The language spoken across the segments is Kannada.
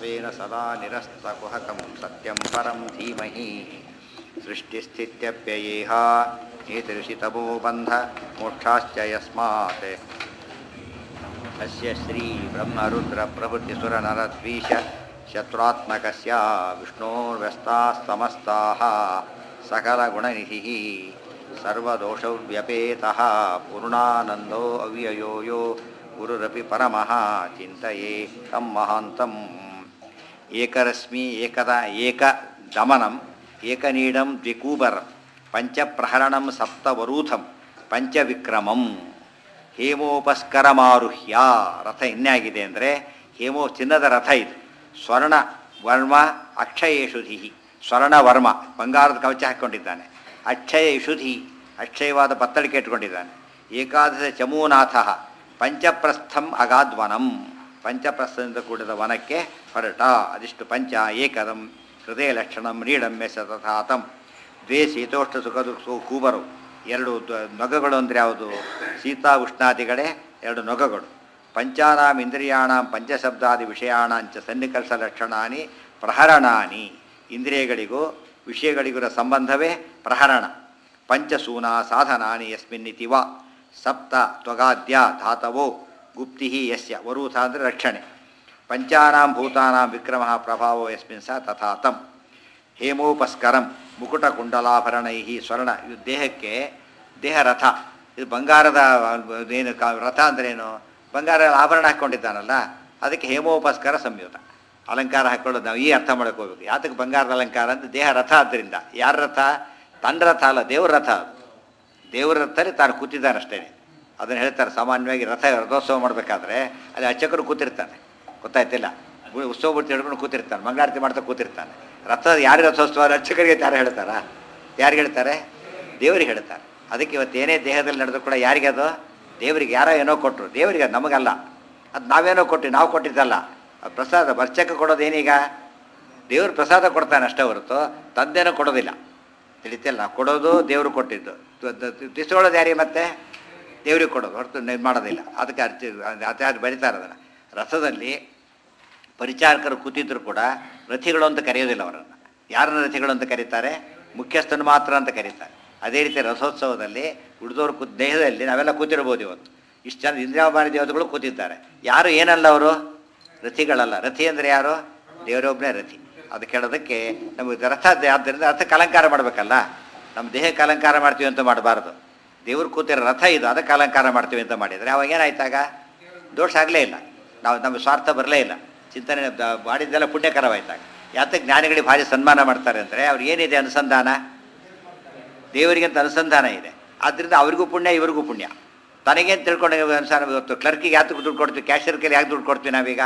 स्वेन सदा निरस्तकुहकं सत्यं परं धीमहि सृष्टिस्थित्यप्ययेह एतऋषितमो बन्ध मोक्षाश्च यस्मात् अस्य श्रीब्रह्मरुद्रप्रभृतिसुरनरद्वीष शत्रुत्मकस्य विष्णोर्व्यस्ताः समस्ताः सकलगुणनिधिः सर्वदोषव्यपेतः पूर्णानन्दो अव्ययो यो गुरुरपि परमः चिन्तये तं महान्तम् एकरश्मि एकदा एकदमनम् एकनीडं द्विकूबरं पञ्चप्रहरणं सप्तवरूथं ಪಂಚವಿಕ್ರಮಂ ಹೇಮೋಪಸ್ಕರಮಾರುಹ್ಯ ರಥ ಇನ್ನಾಗಿದೆ ಅಂದರೆ ಹೇಮೋ ಚಿನ್ನದ ರಥ ಇದು ಸ್ವರ್ಣ ವರ್ಮ ಅಕ್ಷಯ ಯಶುಧಿ ಸ್ವರ್ಣ ವರ್ಮ ಬಂಗಾರದ ಕವಚ ಹಾಕ್ಕೊಂಡಿದ್ದಾನೆ ಅಕ್ಷಯ ಯಶುಧಿ ಅಕ್ಷಯವಾದ ಬತ್ತಳಿಕೆ ಇಟ್ಕೊಂಡಿದ್ದಾನೆ ಏಕಾದಶ ಚಮೂನಾಥ ಪಂಚಪ್ರಸ್ಥಂ ಅಗಾದ್ವನಂ ಪಂಚಪ್ರಸ್ಥದಿಂದ ಕೂಡಿದ ವನಕ್ಕೆ ಹೊರಟ ಅದಿಷ್ಟು ಪಂಚ ಏಕದಂ ಹೃದಯ ಲಕ್ಷಣಂ ನೀಡಮ್ಯ ಸತತಾತಂ ದ್ವೇ ಶೀತೋಷ್ಣ ಸುಖ ದುಃಖ ಕೂಬರು ಎರಡು ದ- ನೊಗಗಳು ಅಂದರೆ ಯಾವುದು ಶೀತ ಉಷ್ಣಾದಿಗಳೇ ಎರಡು ನೊಗಗಳು ಪಂಚಾನಾಂ ಇಂದ್ರಿಯಾಣಾಂ ಪಂಚಶಬ್ದಾದಿ ವಿಷಯಾಣಾಂಚ ಸನ್ನಿಕರ್ಷ ಲಕ್ಷಣಾನಿ ಪ್ರಹರಣಾನಿ ಇಂದ್ರಿಯಗಳಿಗೂ ವಿಷಯಗಳಿಗೂ ಸಂಬಂಧವೇ ಪ್ರಹರಣ ಪಂಚಸೂನ ಸಾಧನಾನಿ ಯಸ್ಮಿನ್ನಿತಿ ವಾ ಸಪ್ತ ತ್ವಗಾದ್ಯ ಧಾತವೋ ಗುಪ್ತಿ ಯಸ್ಯ ವರೂಥ ಅಂದರೆ ರಕ್ಷಣೆ ಪಂಚಾನಾಂ ಭೂತಾನಾಂ ವಿಕ್ರಮ ಪ್ರಭಾವೋ ಯಸ್ಮಿನ್ ಸ ತಥಾ ತಂ ಹೇಮೋಪಸ್ಕರಂ ಮುಕುಟಕುಂಡಲಾಭರಣೈ ಸ್ವರ್ಣ ಇದು ದೇಹಕ್ಕೆ ದೇಹ ರಥ ಇದು ಬಂಗಾರದ ಏನು ಕ ರಥ ಅಂದ್ರೇನು ಬಂಗಾರ ಆಭರಣ ಹಾಕ್ಕೊಂಡಿದ್ದಾನಲ್ಲ ಅದಕ್ಕೆ ಹೇಮೋಪಸ್ಕರ ಸಂಯುತ ಅಲಂಕಾರ ಹಾಕ್ಕೊಳ್ಳೋದು ನಾವು ಈ ಅರ್ಥ ಮಾಡಕ್ಕೆ ಹೋಗ್ಬೇಕು ಯಾತಕ್ಕೆ ಬಂಗಾರದ ಅಲಂಕಾರ ಅಂತ ದೇಹ ರಥ ಆದ್ದರಿಂದ ಯಾರ ರಥ ತನ್ನ ರಥ ಅಲ್ಲ ದೇವ್ರ ರಥ ಅದು ದೇವ್ರ ರಥದಲ್ಲಿ ತಾನು ಕೂತಿದ್ದಾನೆ ಅಷ್ಟೇ ಅದನ್ನು ಹೇಳ್ತಾರೆ ಸಾಮಾನ್ಯವಾಗಿ ರಥ ರಥೋತ್ಸವ ಮಾಡಬೇಕಾದ್ರೆ ಅಲ್ಲಿ ಅರ್ಚಕರು ಕೂತಿರ್ತಾನೆ ಗೊತ್ತಾಯ್ತಿಲ್ಲ ಬು- ಉತ್ಸವ ಬಿಟ್ಟು ಹಿಡ್ಕೊಂಡು ಕೂತಿರ್ತಾನೆ ಮಂಗಳಾರತಿ ಮಾಡ್ತಾ ಕೂತಿರ್ತಾನೆ ರಥ ಯಾರಿಗೆ ರಥೋತ್ಸವ ಅರ್ಚಕರಿಗೆ ಯಾರು ಹೇಳ್ತಾರಾ ಯಾರಿಗೆ ಹೇಳ್ತಾರೆ ದೇವರಿಗೆ ಹೇಳ್ತಾರೆ ಅದಕ್ಕೆ ಇವತ್ತು ಏನೇ ದೇಹದಲ್ಲಿ ನಡೆದ್ರು ಕೂಡ ಯಾರಿಗೆ ಅದು ದೇವರಿಗೆ ಯಾರೋ ಏನೋ ಕೊಟ್ಟರು ದೇವರಿಗೆ ಅದು ನಮಗಲ್ಲ ಅದು ನಾವೇನೋ ಕೊಟ್ಟು ನಾವು ಕೊಟ್ಟಿದ್ದಲ್ಲ ಅದು ಪ್ರಸಾದ ಅರ್ಚಕ ಕೊಡೋದು ಏನೀಗ ದೇವ್ರು ಪ್ರಸಾದ ಕೊಡ್ತಾನೆ ಅಷ್ಟೇ ಹೊರತು ತಂದೇನೋ ಕೊಡೋದಿಲ್ಲ ತಿಳಿತಿಲ್ಲ ನಾವು ಕೊಡೋದು ದೇವರು ಕೊಟ್ಟಿದ್ದು ತ- ತ- ತ- ತಿಸ್ಕೊಳ್ಳೋದು ಯಾರಿಗೆ ಮತ್ತೆ ದೇವ್ರಿಗೆ ಕೊಡೋದು ಹೊರತು ಇದು ಮಾಡೋದಿಲ್ಲ ಅದಕ್ಕೆ ಅರ್ಚ ಅತ್ಯಾದ ಬರೀತಾರೆ ಅದನ್ನು ರಥದಲ್ಲಿ ಪರಿಚಾರಕರು ಕೂತಿದ್ರು ಕೂಡ ರಥಿಗಳು ಅಂತ ಕರೆಯೋದಿಲ್ಲ ಅವರನ್ನು ಯಾರನ್ನ ರಥಿಗಳು ಅಂತ ಕರೀತಾರೆ ಮುಖ್ಯಸ್ಥನು ಮಾತ್ರ ಅಂತ ಕರೀತಾರೆ ಅದೇ ರೀತಿ ರಥೋತ್ಸವದಲ್ಲಿ ಉಳಿದವರು ಕೂತ್ ದೇಹದಲ್ಲಿ ನಾವೆಲ್ಲ ಕೂತಿರ್ಬೋದು ಇವತ್ತು ಇಷ್ಟು ಜನ ಇಂದ್ರಿಯಾಭಾರಿ ದೇವತೆಗಳು ಕೂತಿದ್ದಾರೆ ಯಾರು ಏನಲ್ಲ ಅವರು ರಥಿಗಳಲ್ಲ ರಥಿ ಅಂದರೆ ಯಾರು ದೇವರೊಬ್ಬನೇ ರಥಿ ಅದು ಕೇಳೋದಕ್ಕೆ ನಮಗೆ ರಥ ದೆ- ಆದ್ದರಿಂದ ರಥಕ್ಕೆ ಅಲಂಕಾರ ಮಾಡಬೇಕಲ್ಲ ನಮ್ಮ ದೇಹಕ್ಕೆ ಅಲಂಕಾರ ಮಾಡ್ತೀವಿ ಅಂತ ಮಾಡಬಾರ್ದು ದೇವ್ರು ಕೂತಿರೋ ರಥ ಇದು ಅದಕ್ಕೆ ಅಲಂಕಾರ ಮಾಡ್ತೀವಿ ಅಂತ ಮಾಡಿದರೆ ಅವಾಗ ಏನಾಯ್ತಾಗ ದೋಷ ಆಗಲೇ ಇಲ್ಲ ನಾವು ನಮ್ಮ ಸ್ವಾರ್ಥ ಬರಲೇ ಇಲ್ಲ ಚಿಂತನೆ ದ- ಮಾಡಿದ್ದೆಲ್ಲ ಪುಣ್ಯಕರವಾಯ್ತಾಗ ಯಾತಕ್ಕೆ ಜ್ಞಾನಿಗಳಿಗೆ ಭಾರಿ ಸನ್ಮಾನ ಮಾಡ್ತಾರೆ ಅಂದರೆ ಅವ್ರಿಗೆ ಏನಿದೆ ಅನುಸಂಧಾನ ದೇವರಿಗಂತ ಅನುಸಂಧಾನ ಇದೆ ಆದ್ದರಿಂದ ಅವ್ರಿಗೂ ಪುಣ್ಯ ಇವ್ರಿಗೂ ಪುಣ್ಯ ತನಗೇನು ತಿಳ್ಕೊಂಡು ಅನುಸಾರ ಇವತ್ತು ಕ್ಲರ್ಕಿಗೆ ಯಾತಕ್ಕೆ ದುಡ್ಡು ಕೊಡ್ತೀವಿ ಕ್ಯಾಶಿಯರ್ ಕೈಲಿ ಯಾಕೆ ದುಡ್ಡು ಕೊಡ್ತೀವಿ ನಾವೀಗ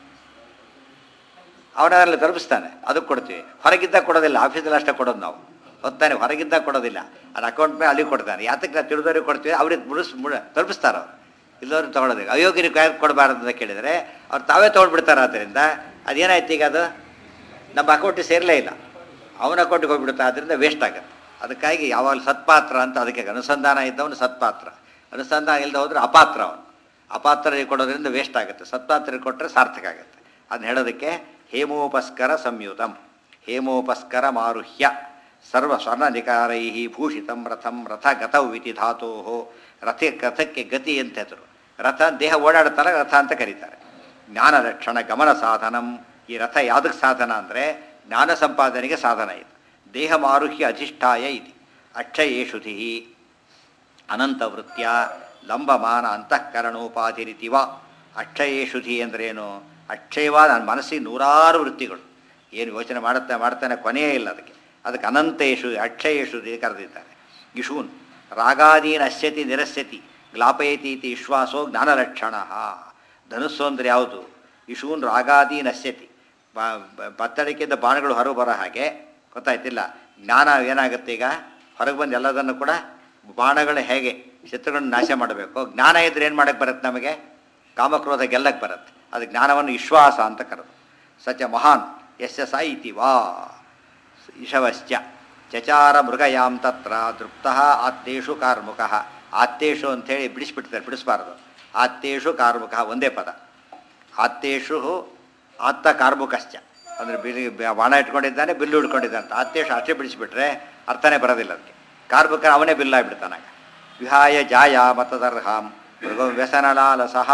ಅವನಲ್ಲಿ ತಲುಪಿಸ್ತಾನೆ ಅದಕ್ಕೆ ಕೊಡ್ತೀವಿ ಹೊರಗಿದ್ದಾಗ ಕೊಡೋದಿಲ್ಲ ಆಫೀಸಲ್ಲಿ ಅಷ್ಟೇ ಕೊಡೋದು ನಾವು ಹೊತ್ತಾನೆ ಹೊರಗಿದ್ದಾಗ ಕೊಡೋದಿಲ್ಲ ಅದು ಅಕೌಂಟ್ ಮೇಲೆ ಅಲ್ಲಿ ಕೊಡ್ತಾನೆ ಯಾತಕ್ಕೆ ನಾವು ತಿಳಿದವ್ರಿಗೆ ಕೊಡ್ತೀವಿ ಅವ್ರಿಗೆ ಮುಡಿಸ್ ಮುಡ ತಲುಪಿಸ್ತಾರೆ ಅವರು ಇಲ್ಲವ್ರಿಗೆ ತೊಗೊಳೋದಿಲ್ಲ ಅಯೋಗ್ಯರಿಗೆ ಯಾಕೆ ಕೊಡಬಾರ್ದು ಅಂತ ಕೇಳಿದರೆ ಅವ್ರು ತಾವೇ ತೊಗೊಂಡ್ಬಿಡ್ತಾರೆ ಆದ್ದರಿಂದ ಅದೇನಾಯ್ತು ಈಗ ಅದು ನಮ್ಮ ಅಕೌಂಟಿಗೆ ಸೇರಲೇ ಇಲ್ಲ ಅವನ ಅಕೌಂಟಿಗೆ ಹೋಗ್ಬಿಡುತ್ತೆ ಆದ್ದರಿಂದ ವೇಸ್ಟ್ ಆಗುತ್ತೆ ಅದಕ್ಕಾಗಿ ಯಾವಾಗ ಸತ್ಪಾತ್ರ ಅಂತ ಅದಕ್ಕೆ ಅನುಸಂಧಾನ ಇದ್ದವನು ಸತ್ಪಾತ್ರ ಅನುಸಂಧಾನ ಇಲ್ಲದೆ ಹೋದ್ರೆ ಅಪಾತ್ರ ಅವನು ಅಪಾತ್ರರಿಗೆ ಕೊಡೋದ್ರಿಂದ ವೇಸ್ಟ್ ಆಗುತ್ತೆ ಸತ್ಪಾತ್ರರಿಗೆ ಕೊಟ್ಟರೆ ಸಾರ್ಥಕ ಆಗುತ್ತೆ ಅದನ್ನ ಹೇಳೋದಕ್ಕೆ ಹೇಮೋಪಸ್ಕರ ಸಂಯುತಂ ಹೇಮೋಪಸ್ಕರ ಮಾರುಹ್ಯ ಸರ್ವ ಸ್ವರ್ಣ ನಿಕಾರೈ ಭೂಷಿತಂ ರಥಂ ರಥ ಗತೌ ಇತಿ ಧಾತೋ ರಥ ರಥಕ್ಕೆ ಗತಿ ಅಂತ ಹೆಸರು ರಥ ದೇಹ ಓಡಾಡ್ತಾರೆ ರಥ ಅಂತ ಕರೀತಾರೆ ಜ್ಞಾನ ಲಕ್ಷಣ ಗಮನ ಸಾಧನಂ ಈ ರಥ ಯಾವುದಕ್ಕೆ ಸಾಧನ ಅಂದರೆ ಜ್ಞಾನ ಸಂಪಾದನೆಗೆ ಸಾಧನ ಇದು ದೇಹ ಮಾರುಹ್ಯ ಅಧಿಷ್ಠಾಯ ಇದೆ ಅಕ್ಷಯೇಷುಧಿ ಅನಂತವೃತ್ಯ ಲಂಬಮಾನ ಅಂತಃಕರಣೋಪಾಧಿರಿತಿವ ಅಕ್ಷಯೇಷುಧಿ ಅಂದ್ರೇನು ಅಕ್ಷಯವಾದ ನನ್ನ ಮನಸ್ಸಿಗೆ ನೂರಾರು ವೃತ್ತಿಗಳು ಏನು ಯೋಚನೆ ಮಾಡುತ್ತಾ ಮಾಡ್ತಾನೆ ಕೊನೆಯೇ ಇಲ್ಲ ಅದಕ್ಕೆ ಅದಕ್ಕೆ ಅನಂತೇಶು ಅಕ್ಷಯೇಷುಧಿ ಕರೆದಿದ್ದಾರೆ ಇಶೂನ್ ರಾಗಾದೀನ್ ಅಸ್ಯತಿ ನಿರಸ್ಯತಿ ಗ್ಲಾಪಯತಿ ಇತಿ ವಿಶ್ವಾಸೋ ಜ್ಞಾನಲಕ್ಷಣ ಧನುಸ್ಸು ಅಂದರೆ ಯಾವುದು ಇಶೂನ್ ರಾಗಾದೀನ್ ಅಸ್ಯತಿ ಬ- ಬ- ಬತ್ತಳಿಕೆಯಿಂದ ಬಾಣಗಳು ಹೊರಗೆ ಬರೋ ಹಾಗೆ ಗೊತ್ತಾಯ್ತಿಲ್ಲ ಜ್ಞಾನ ಏನಾಗುತ್ತೆ ಈಗ ಹೊರಗೆ ಬಂದು ಎಲ್ಲದನ್ನು ಕೂಡ ಬಾಣಗಳು ಹೇಗೆ ಶತ್ರುಗಳನ್ನು ನಾಶ ಮಾಡಬೇಕು ಜ್ಞಾನ ಇದ್ರೆ ಏನು ಮಾಡಕ್ಕೆ ಬರುತ್ತೆ ನಮಗೆ ಕಾಮಕ್ರೋಧ ಗೆಲ್ಲಕ್ಕೆ ಬರುತ್ತೆ ಅದು ಜ್ಞಾನವನ್ನು ವಿಶ್ವಾಸ ಅಂತ ಕರೆದು ಸಚ ಮಹಾನ್ ಯಶ ಸ ಇತಿ ವಾ ಇಶವಶ್ಚ ಚಚಾರ ಮೃಗಯಾಂ ತತ್ರ ದೃಪ್ತ ಆತ್ತೇಷು ಕಾರ್ಮುಕ ಆತ್ತೇಷು ಅಂಥೇಳಿ ಬಿಡಿಸ್ಬಿಡ್ತಾರೆ ಬಿಡಿಸ್ಬಾರ್ದು ಆತ್ತೇಷು ಕಾರ್ಮುಕ ಒಂದೇ ಪದ ಆತ್ತೇಷು ಆತ್ತ ಕಾರ್ಮುಕಶ್ಚ ಅಂದರೆ ಬಿಲ್ ಬಾಣ ಇಟ್ಕೊಂಡಿದ್ದಾನೆ ಬಿಲ್ಲು ಹಿಡ್ಕೊಂಡಿದ್ದಾನೆ ಆತ್ತೇಶ ಅಷ್ಟೇ ಬಿಡಿಸಿಬಿಟ್ರೆ ಅರ್ಥನೇ ಬರೋದಿಲ್ಲ ಅದಕ್ಕೆ ಕಾರ್ಮಿಕ ಅವನೇ ಬಿಲ್ಲಾಗ್ಬಿಡ್ತಾನಾಗ ವಿಹಾಯ ಜಾಯ ಮತದರ್ಹಾಂ ಮೃಗ ವ್ಯಸನಲಾಲಸಃ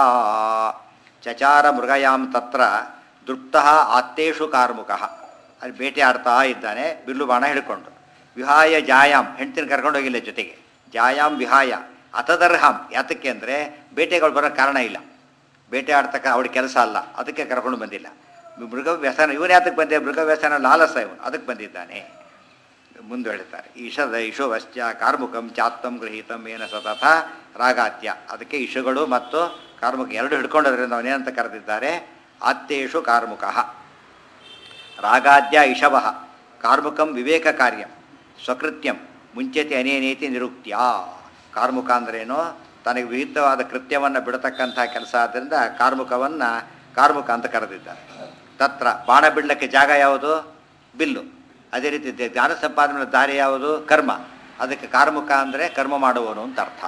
ಚಚಾರ ಮೃಗಯಾಂ ತತ್ರ ದೃಪ್ತಃ ಆತ್ತೇಷು ಕಾರ್ಮುಕಃ ಅಲ್ಲಿ ಬೇಟೆ ಆಡ್ತಾ ಇದ್ದಾನೆ ಬಿಲ್ಲು ಬಾಣ ಹಿಡ್ಕೊಂಡು ವಿಹಾಯ ಜಾಯಾಮ್ ಹೆಂಡ್ತಿನ ಕರ್ಕೊಂಡು ಹೋಗಿಲ್ಲ ಜೊತೆಗೆ ಜಾಯಾಮ್ ವಿಹಾಯ ಅತದರ್ಹಾಂ ಯಾತಕ್ಕೆ ಅಂದರೆ ಬೇಟೆಗಳು ಬರೋ ಕಾರಣ ಇಲ್ಲ ಬೇಟೆ ಆಡ್ತಕ್ಕ ಅವಳ ಕೆಲಸ ಅಲ್ಲ ಅದಕ್ಕೆ ಕರ್ಕೊಂಡು ಬಂದಿಲ್ಲ ಮೃಗ ವ್ಯಸನ ಇವನು ಯಾತಕ್ಕೆ ಬಂದೆ ಮೃಗ ವ್ಯಸನ ಲಾಲಸ ಇವನು ಅದಕ್ಕೆ ಬಂದಿದ್ದಾನೆ ಮುಂದೆ ಹೇಳ್ತಾರೆ ಈಶದ ಇಶುವಶ್ಚ ಕಾರ್ಮುಕಂ ಚಾತ್ತಂ ಗೃಹೀತಂ ಏನ ಸತತ ರಾಗಾತ್ಯ ಅದಕ್ಕೆ ಇಶುಗಳು ಮತ್ತು ಕಾರ್ಮುಕ ಎರಡು ಹಿಡ್ಕೊಂಡೋದ್ರಿಂದ ಅವನೇನಂತ ಕರೆದಿದ್ದಾರೆ ಆತ್ತೇಷು ಕಾರ್ಮುಕಃ ರಾಗಾದ್ಯ ಇಷವ ಕಾರ್ಮುಕಂ ವಿವೇಕ ಕಾರ್ಯಂ ಸ್ವಕೃತ್ಯಂ ಮುಂಚೆತಿ ಅನೇನೇತಿ ನಿರುಕ್ತ್ಯ ಕಾರ್ಮುಕ ಅಂದ್ರೇನು ತನಗೆ ವಿಹಿತವಾದ ಕೃತ್ಯವನ್ನು ಬಿಡತಕ್ಕಂಥ ಕೆಲಸ ಆದ್ದರಿಂದ ಕಾರ್ಮುಕವನ್ನು ಕಾರ್ಮುಕ ಅಂತ ಕರೆದಿದ್ದಾರೆ ತತ್ರ ಬಾಣ ಬಿಡಲಿಕ್ಕೆ ಜಾಗ ಯಾವುದು ಬಿಲ್ಲು ಅದೇ ರೀತಿ ದ- ಜ್ಞಾನ ಸಂಪಾದನೆ ದಾರಿ ಯಾವುದು ಕರ್ಮ ಅದಕ್ಕೆ ಕಾರ್ಮುಕ ಅಂದರೆ ಕರ್ಮ ಮಾಡುವವನು ಅಂತ ಅರ್ಥ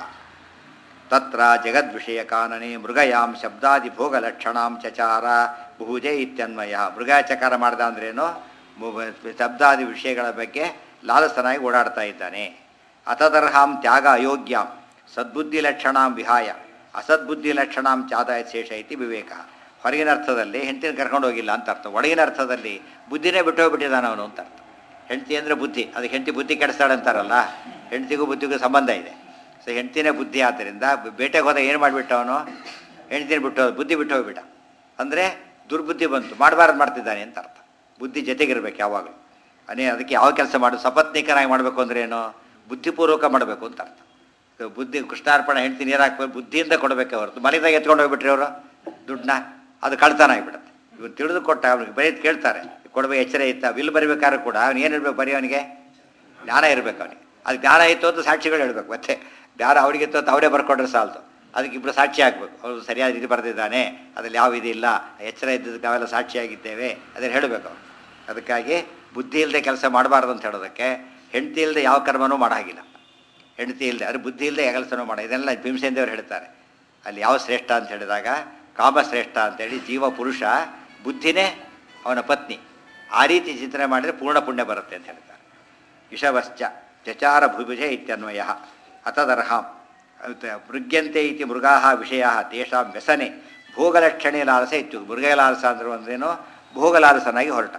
ತತ್ರ ಜಗದ್ವಿಷಯ ಕಾನನೆ ಮೃಗಯಾಂ ಶಬ್ದಾದಿ ಭೋಗ ಲಕ್ಷಣಾಂ ಚಚಾರ ಭುಜೆ ಇತ್ಯನ್ವಯ ಮೃಗ ಚಕಾರ ಮಾಡ್ದ ಅಂದ್ರೇನು ಮು- ಶಬ್ದಾದಿ ವಿಷಯಗಳ ಬಗ್ಗೆ ಲಾಲಸನಾಗಿ ಓಡಾಡ್ತಾ ಇದ್ದಾನೆ ಅತದರ್ಹಾಂ ತ್ಯಾಗ ಅಯೋಗ್ಯಾಂ ಸದ್ಬುದ್ಧಿ ಲಕ್ಷಣಾಂ ವಿಹಾಯ ಅಸದ್ಬುದ್ಧಿ ಲಕ್ಷಣಾಂ ಚಾದಾಯ ಶೇಷ ಇತಿ ವಿವೇಕ ಹೊರಗಿನ ಅರ್ಥದಲ್ಲಿ ಹೆಂಡತಿನ ಕರ್ಕೊಂಡು ಹೋಗಿಲ್ಲ ಅಂತ ಅರ್ಥ ಒಳಗಿನ ಅರ್ಥದಲ್ಲಿ ಬುದ್ಧಿನೇ ಬಿಟ್ಟು ಹೋಗ್ಬಿಟ್ಟಿದ್ದಾನೆ ಅವನು ಅಂತ ಅರ್ಥ ಹೆಂಡತಿ ಅಂದರೆ ಬುದ್ಧಿ ಅದಕ್ಕೆ ಹೆಂಡತಿ ಬುದ್ಧಿ ಕೆಡಿಸ್ತಾಳೆ ಅಂತಾರಲ್ಲ ಹೆಂಡತಿಗೂ ಬುದ್ಧಿಗೂ ಸಂಬಂಧ ಇದೆ ಸೊ ಹೆಂಡ್ತಿನೇ ಬುದ್ಧಿ ಆದ್ದರಿಂದ ಬ- ಬೇಟೆಗೆ ಹೋದಾಗ ಏನು ಮಾಡಿಬಿಟ್ಟ ಅವನು ಹೆಂಡ್ತಿನ ಬಿಟ್ಟು ಹೋದ ಬುದ್ಧಿ ಬಿಟ್ಟು ಹೋಗ್ಬಿಟ್ಟ ಅಂದರೆ ದುರ್ಬುದ್ಧಿ ಬಂತು ಮಾಡಬಾರ್ದು ಮಾಡ್ತಿದ್ದಾನೆ ಅಂತ ಅರ್ಥ ಬುದ್ಧಿ ಜೊತೆಗಿರ್ಬೇಕು ಯಾವಾಗಲೂ ಅನೇ ಅದಕ್ಕೆ ಯಾವ ಕೆಲಸ ಮಾಡು ಸಪತ್ನಿಕನಾಗಿ ಮಾಡಬೇಕು ಅಂದ್ರೆ ಏನು ಬುದ್ಧಿಪೂರ್ವಕ ಮಾಡಬೇಕು ಅಂತ ಅರ್ಥ ಸೊ ಬುದ್ಧಿ ಕೃಷ್ಣಾರ್ಪಣೆ ಹೆಂಡ್ತಿ ನೀರು ಹಾಕ್ಬೇಕು ಬುದ್ಧಿಯಿಂದ ಕೊಡಬೇಕೆ ಹೊರತು ಮನೆದಾಗ ಎತ್ಕೊಂಡು ಹೋಗ್ಬಿಟ್ರಿ ಅವರು ದುಡ್ಡನ್ನ ಅದು ಕಳ್ತನ ಆಗಿಬಿಡುತ್ತೆ ಇವ್ರು ತಿಳಿದು ಕೊಟ್ಟ ಅವ್ನಿಗೆ ಬರೀದ್ ಕೇಳ್ತಾರೆ ಕೊಡಬೇಕು ಎಚ್ಚರ ಇತ್ತ ವಿಲ್ ಬರಿಬೇಕಾದ್ರೂ ಕೂಡ ಅವ್ನು ಏನು ಇರ್ಬೇಕು ಬರೀ ಅವನಿಗೆ ಜ್ಞಾನ ಇರಬೇಕು ಅವನಿಗೆ ಅದು ಜ್ಞಾನ ಇತ್ತು ಅಂತ ಸಾಕ್ಷಿಗಳು ಹೇಳ್ಬೇಕು ಮತ್ತೆ ಜ್ಞಾನ ಅವನಿಗಿತ್ತು ಅಂತ ಅವರೇ ಬರ್ಕೊಂಡ್ರೆ ಸಾಲ್ತು ಅದಕ್ಕೆ ಇಬ್ಬರು ಸಾಕ್ಷಿ ಹಾಕ್ಬೇಕು ಅವರು ಸರಿಯಾದ ರೀತಿ ಬರೆದಿದ್ದಾನೆ ಅದ್ರಲ್ಲಿ ಯಾವ ಇದಿಲ್ಲ ಎಚ್ಚರ ಇದ್ದದಕ್ಕೆ ನಾವೆಲ್ಲ ಸಾಕ್ಷಿಯಾಗಿದ್ದೇವೆ ಅದನ್ನು ಹೇಳಬೇಕು ಅವ್ರು ಅದಕ್ಕಾಗಿ ಬುದ್ಧಿ ಇಲ್ಲದೆ ಕೆಲಸ ಮಾಡಬಾರ್ದು ಅಂತ ಹೇಳೋದಕ್ಕೆ ಹೆಂಡತಿ ಇಲ್ಲದೆ ಯಾವ ಕರ್ಮನೂ ಮಾಡಾಗಿಲ್ಲ ಹೆಂಡತಿ ಇಲ್ಲದೆ ಅದು ಬುದ್ಧಿ ಇಲ್ಲದೆ ಕೆಲಸನೂ ಮಾಡ ಇದೆಲ್ಲ ಭೀಮಸೇಂದೇವ್ರು ಹೇಳ್ತಾರೆ ಅಲ್ಲಿ ಯಾವ ಶ್ರೇಷ್ಠ ಅಂತ ಹೇಳಿದಾಗ ಕಾಮ ಶ್ರೇಷ್ಠ ಅಂತೇಳಿ ಜೀವ ಪುರುಷ ಬುದ್ಧಿನೇ ಅವನ ಪತ್ನಿ ಆ ರೀತಿ ಚಿಂತನೆ ಮಾಡಿದರೆ ಪೂರ್ಣ ಪುಣ್ಯ ಬರುತ್ತೆ ಅಂತ ಹೇಳ್ತಾರೆ ಇಷವಶ್ಚ ಚಚಾರ ಭುಭುಜೆ ಇತ್ಯನ್ವಯ ಅತದರ್ಹಾಂ ಮೃಗ್ಯಂತೆ ಇತಿ ಮೃಗಾ ವಿಷಯ ತೇಷಾಂ ವ್ಯಸನೆ ಭೋಗಲಕ್ಷಣೆ ಲಾಲಸ ಇತ್ತು ಮೃಗಲಾಲಸ ಅಂದ್ರೆ ಅಂದ್ರೇನು ಭೋಗಲಾಲಸನಾಗಿ ಹೊರಟ